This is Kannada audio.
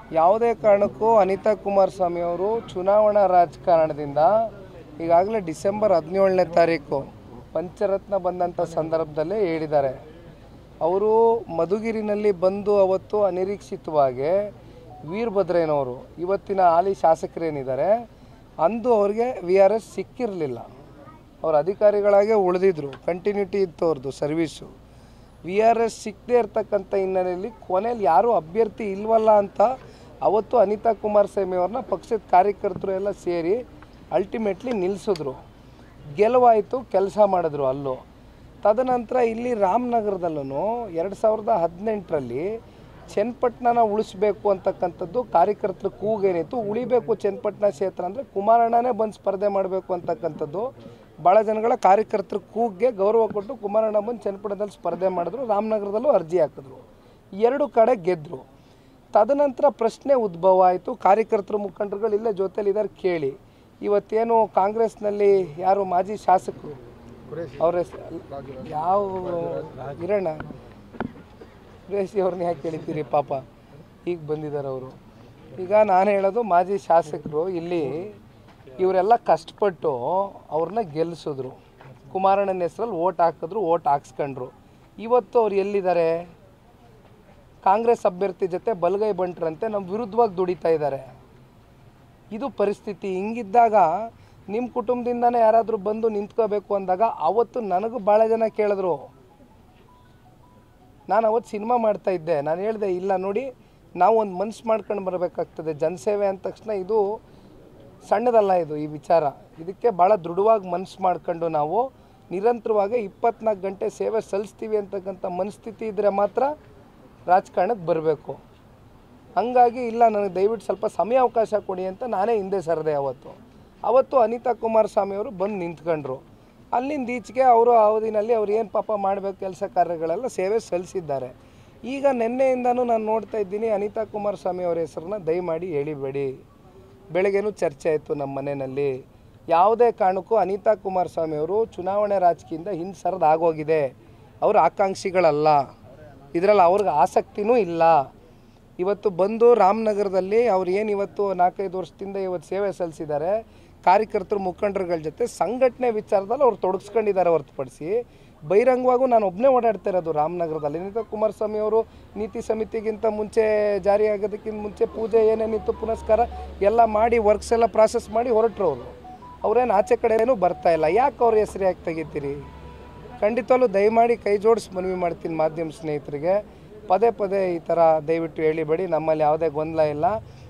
ಯಾವುದೇ ಕಾರಣಕ್ಕೂ ಅನಿತಾ ಕುಮಾರಸ್ವಾಮಿ ಅವರು ಚುನಾವಣಾ ರಾಜಕಾರಣದಿಂದ ಈಗಾಗಲೇ ಡಿಸೆಂಬರ್ ಹದಿನೇಳನೇ ತಾರೀಕು ಪಂಚರತ್ನ ಬಂದಂಥ ಸಂದರ್ಭದಲ್ಲೇ ಹೇಳಿದ್ದಾರೆ ಅವರು ಮಧುಗಿರಿನಲ್ಲಿ ಬಂದು ಅವತ್ತು ಅನಿರೀಕ್ಷಿತವಾಗಿ ವೀರಭದ್ರಯ್ಯನವರು ಇವತ್ತಿನ ಹಾಲಿ ಶಾಸಕರೇನಿದ್ದಾರೆ ಅಂದು ಅವ್ರಿಗೆ ವಿ ಆರ್ ಎಸ್ ಸಿಕ್ಕಿರಲಿಲ್ಲ ಅವ್ರ ಅಧಿಕಾರಿಗಳಾಗೇ ಉಳಿದಿದ್ರು ಕಂಟಿನ್ಯೂಟಿ ಇತ್ತು ಅವ್ರದ್ದು ಸರ್ವೀಸು ವಿ ಆರ್ ಎಸ್ ಸಿಕ್ಕದೇ ಇರ್ತಕ್ಕಂಥ ಹಿನ್ನೆಲೆಯಲ್ಲಿ ಕೊನೆಯಲ್ಲಿ ಯಾರೂ ಅಭ್ಯರ್ಥಿ ಇಲ್ವಲ್ಲ ಅಂತ ಅವತ್ತು ಅನಿತಾ ಕುಮಾರಸ್ವಾಮಿ ಅವ್ರನ್ನ ಪಕ್ಷದ ಕಾರ್ಯಕರ್ತರು ಎಲ್ಲ ಸೇರಿ ಅಲ್ಟಿಮೇಟ್ಲಿ ನಿಲ್ಲಿಸಿದ್ರು ಗೆಲುವಾಯಿತು ಕೆಲಸ ಮಾಡಿದ್ರು ಅಲ್ಲೂ ತದನಂತರ ಇಲ್ಲಿ ರಾಮನಗರದಲ್ಲೂ ಎರಡು ಸಾವಿರದ ಹದಿನೆಂಟರಲ್ಲಿ ಚನ್ನಪಟ್ಟಣನ ಉಳಿಸ್ಬೇಕು ಅಂತಕ್ಕಂಥದ್ದು ಕಾರ್ಯಕರ್ತರ ಕೂಗೇನಿತ್ತು ಉಳಿಬೇಕು ಚನ್ನಪಟ್ಟಣ ಕ್ಷೇತ್ರ ಅಂದರೆ ಕುಮಾರಣ್ಣನೇ ಬಂದು ಸ್ಪರ್ಧೆ ಮಾಡಬೇಕು ಅಂತಕ್ಕಂಥದ್ದು ಭಾಳ ಜನಗಳ ಕಾರ್ಯಕರ್ತರ ಕೂಗ್ಗೆ ಗೌರವ ಕೊಟ್ಟು ಕುಮಾರಣ್ಣ ಬಂದು ಚನ್ನಪಟ್ಟಣದಲ್ಲಿ ಸ್ಪರ್ಧೆ ಮಾಡಿದ್ರು ರಾಮನಗರದಲ್ಲೂ ಅರ್ಜಿ ಹಾಕಿದ್ರು ಎರಡು ಕಡೆ ಗೆದ್ದರು ತದನಂತರ ಪ್ರಶ್ನೆ ಉದ್ಭವ ಆಯಿತು ಕಾರ್ಯಕರ್ತರ ಮುಖಂಡರುಗಳು ಇಲ್ಲೇ ಜೊತೆಲಿ ಇದ್ದಾರೆ ಕೇಳಿ ಇವತ್ತೇನು ಕಾಂಗ್ರೆಸ್ನಲ್ಲಿ ಯಾರು ಮಾಜಿ ಶಾಸಕರು ಅವ್ರ ಹೆಸರು ಯಾವ ಹಿರಣ್ಣ ಸುರೇಶಿ ಅವ್ರನ್ನ ಯಾಕೆ ಕೇಳಿದ್ದೀರಿ ಪಾಪ ಈಗ ಬಂದಿದ್ದಾರೆ ಅವರು ಈಗ ನಾನು ಹೇಳೋದು ಮಾಜಿ ಶಾಸಕರು ಇಲ್ಲಿ ಇವರೆಲ್ಲ ಕಷ್ಟಪಟ್ಟು ಅವ್ರನ್ನ ಗೆಲ್ಲಿಸಿದ್ರು ಕುಮಾರಣ್ಣನ ಹೆಸರಲ್ಲಿ ಓಟ್ ಹಾಕಿದ್ರು ಓಟ್ ಹಾಕ್ಸ್ಕೊಂಡ್ರು ಇವತ್ತು ಅವ್ರು ಎಲ್ಲಿದ್ದಾರೆ ಕಾಂಗ್ರೆಸ್ ಅಭ್ಯರ್ಥಿ ಜೊತೆ ಬಲಗೈ ಬಂಟ್ರಂತೆ ನಮ್ಮ ವಿರುದ್ಧವಾಗಿ ದುಡಿತಾ ಇದ್ದಾರೆ ಇದು ಪರಿಸ್ಥಿತಿ ಹಿಂಗಿದ್ದಾಗ ನಿಮ್ಮ ಕುಟುಂಬದಿಂದನೇ ಯಾರಾದರೂ ಬಂದು ನಿಂತ್ಕೋಬೇಕು ಅಂದಾಗ ಅವತ್ತು ನನಗೂ ಭಾಳ ಜನ ಕೇಳಿದ್ರು ನಾನು ಅವತ್ತು ಸಿನಿಮಾ ಮಾಡ್ತಾ ಇದ್ದೆ ನಾನು ಹೇಳಿದೆ ಇಲ್ಲ ನೋಡಿ ನಾವು ಒಂದು ಮನ್ಸು ಮಾಡ್ಕೊಂಡು ಬರಬೇಕಾಗ್ತದೆ ಜನಸೇವೆ ಅಂದ ತಕ್ಷಣ ಇದು ಸಣ್ಣದಲ್ಲ ಇದು ಈ ವಿಚಾರ ಇದಕ್ಕೆ ಭಾಳ ದೃಢವಾಗಿ ಮನ್ಸು ಮಾಡ್ಕೊಂಡು ನಾವು ನಿರಂತರವಾಗಿ ಇಪ್ಪತ್ನಾಲ್ಕು ಗಂಟೆ ಸೇವೆ ಸಲ್ಲಿಸ್ತೀವಿ ಅಂತಕ್ಕಂಥ ಮನಸ್ಥಿತಿ ಇದ್ದರೆ ಮಾತ್ರ ರಾಜಕಾರಣಕ್ಕೆ ಬರಬೇಕು ಹಂಗಾಗಿ ಇಲ್ಲ ನನಗೆ ದಯವಿಟ್ಟು ಸ್ವಲ್ಪ ಸಮಯ ಅವಕಾಶ ಕೊಡಿ ಅಂತ ನಾನೇ ಹಿಂದೆ ಸರಿದೆ ಅವತ್ತು ಅವತ್ತು ಅನಿತಾ ಕುಮಾರಸ್ವಾಮಿ ಅವರು ಬಂದು ನಿಂತ್ಕೊಂಡ್ರು ಅಲ್ಲಿಂದ ಈಚೆಗೆ ಅವರು ಅವಧಿನಲ್ಲಿ ಅವ್ರು ಏನು ಪಾಪ ಮಾಡಬೇಕು ಕೆಲಸ ಕಾರ್ಯಗಳೆಲ್ಲ ಸೇವೆ ಸಲ್ಲಿಸಿದ್ದಾರೆ ಈಗ ನಿನ್ನೆಯಿಂದನೂ ನಾನು ನೋಡ್ತಾ ಇದ್ದೀನಿ ಅನಿತಾ ಕುಮಾರಸ್ವಾಮಿ ಅವರ ಹೆಸರನ್ನ ದಯಮಾಡಿ ಹೇಳಿಬೇಡಿ ಬೆಳಗ್ಗೆನೂ ಚರ್ಚೆ ಆಯಿತು ನಮ್ಮ ಮನೆಯಲ್ಲಿ ಯಾವುದೇ ಕಾರಣಕ್ಕೂ ಅನಿತಾ ಕುಮಾರಸ್ವಾಮಿ ಅವರು ಚುನಾವಣೆ ರಾಜಕೀಯದಿಂದ ಹಿಂದೆ ಸರಿದು ಆಗೋಗಿದೆ ಅವರು ಆಕಾಂಕ್ಷಿಗಳಲ್ಲ ಇದರಲ್ಲಿ ಅವ್ರಿಗೆ ಆಸಕ್ತಿನೂ ಇಲ್ಲ ಇವತ್ತು ಬಂದು ರಾಮನಗರದಲ್ಲಿ ಅವ್ರು ಏನು ಇವತ್ತು ನಾಲ್ಕೈದು ವರ್ಷದಿಂದ ಇವತ್ತು ಸೇವೆ ಸಲ್ಲಿಸಿದ್ದಾರೆ ಕಾರ್ಯಕರ್ತರು ಮುಖಂಡರುಗಳ ಜೊತೆ ಸಂಘಟನೆ ವಿಚಾರದಲ್ಲಿ ಅವ್ರು ತೊಡಗಿಸ್ಕೊಂಡಿದ್ದಾರೆ ಹೊರತುಪಡಿಸಿ ಬಹಿರಂಗವಾಗೂ ನಾನು ಒಬ್ಬನೇ ಓಡಾಡ್ತಾ ಇರೋದು ರಾಮನಗರದಲ್ಲಿ ಅನಿತಾ ಕುಮಾರಸ್ವಾಮಿ ಅವರು ನೀತಿ ಸಮಿತಿಗಿಂತ ಮುಂಚೆ ಜಾರಿ ಆಗೋದಕ್ಕಿಂತ ಮುಂಚೆ ಪೂಜೆ ಏನೇನಿತ್ತು ಪುನಸ್ಕಾರ ಎಲ್ಲ ಮಾಡಿ ವರ್ಕ್ಸ್ ಎಲ್ಲ ಪ್ರಾಸೆಸ್ ಮಾಡಿ ಹೊರಟ್ರು ಅವರು ಅವ್ರೇನು ಆಚೆ ಕಡೆ ಏನೂ ಬರ್ತಾ ಇಲ್ಲ ಯಾಕೆ ಅವ್ರ ಹೆಸರು ಯಾಕೆ ತೆಗಿತೀರಿ ಖಂಡಿತವಲ್ಲೂ ದಯಮಾಡಿ ಕೈ ಜೋಡಿಸಿ ಮನವಿ ಮಾಡ್ತೀನಿ ಮಾಧ್ಯಮ ಸ್ನೇಹಿತರಿಗೆ ಪದೇ ಪದೇ ಈ ಥರ ದಯವಿಟ್ಟು ಹೇಳಿಬೇಡಿ ನಮ್ಮಲ್ಲಿ ಯಾವುದೇ ಗೊಂದಲ ಇಲ್ಲ